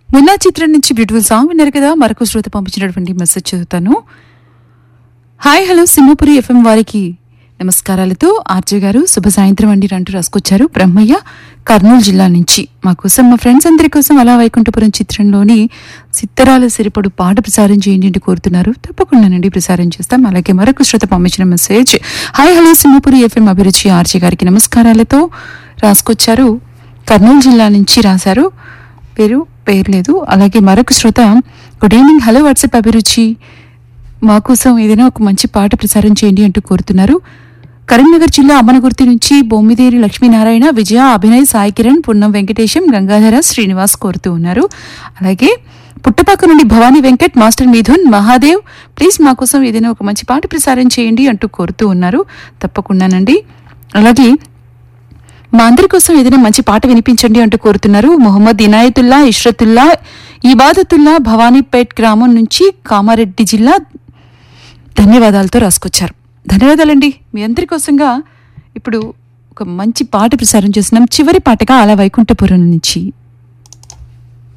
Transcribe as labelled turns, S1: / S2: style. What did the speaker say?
S1: మున్నా చిత్రం నుంచి beautiful song విన్నారు కదా మరొక శ్రోత పంపించినటువంటి మెసేజ్ చదువుతాను హాయ్ హలో సింహపురి ఎఫ్ఎం వారికి నమస్కారాలతో ఆర్జే గారు శుభ సాయంత్రం అండి అంటూ రాసుకొచ్చారు బ్రహ్మయ్య కర్నూలు జిల్లా నుంచి మా కోసం మా ఫ్రెండ్స్ అందరి కోసం అలా వైకుంఠపురం చిత్రంలోని సిత్తరాల సిరిపడు పాట ప్రసారం చేయండి అంటూ కోరుతున్నారు తప్పకుండానండి ప్రసారం చేస్తాం అలాగే మరొక శ్రోత పంపించిన message hi hello Simhapuri FM అభిరుచి ఆర్జే గారికి నమస్కారాలతో రాసుకొచ్చారు కర్నూలు జిల్లా నుంచి రాశారు పేరు పేరు లేదు అలాగే మరొక శ్రోత గుడ్ ఈవినింగ్ హలో వాట్సాప్ అభిరుచి మా కోసం ఏదైనా ఒక మంచి పాట ప్రసారం చేయండి అంటూ కోరుతున్నారు కరీంనగర్ జిల్లా అమ్మనగుర్తి నుంచి బొమ్మిదేరి లక్ష్మీనారాయణ విజయ అభినయ్ సాయి కిరణ్ పున్నం వెంకటేశం గంగాధర శ్రీనివాస్ కోరుతూ ఉన్నారు అలాగే పుట్టపాక నుండి భవానీ వెంకట్ మాస్టర్ మిథున్ మహాదేవ్ ప్లీజ్ మా కోసం ఏదైనా ఒక మంచి పాట ప్రసారం చేయండి అంటూ కోరుతూ ఉన్నారు తప్పకుండానండి అలాగే మా అందరి కోసం ఏదైనా మంచి పాట వినిపించండి అంటూ కోరుతున్నారు మొహమ్మద్ ఇనాయతుల్లా ఇష్రతుల్లా ఇబాదతుల్లా భవానీపేట్ గ్రామం నుంచి కామారెడ్డి జిల్లా ధన్యవాదాలతో రాసుకొచ్చారు ధన్యవాదాలండి మీ అందరి కోసంగా ఇప్పుడు ఒక మంచి పాట ప్రసారం చేస్తున్నాం చివరి పాటగా అలా వైకుంఠపురం నుంచి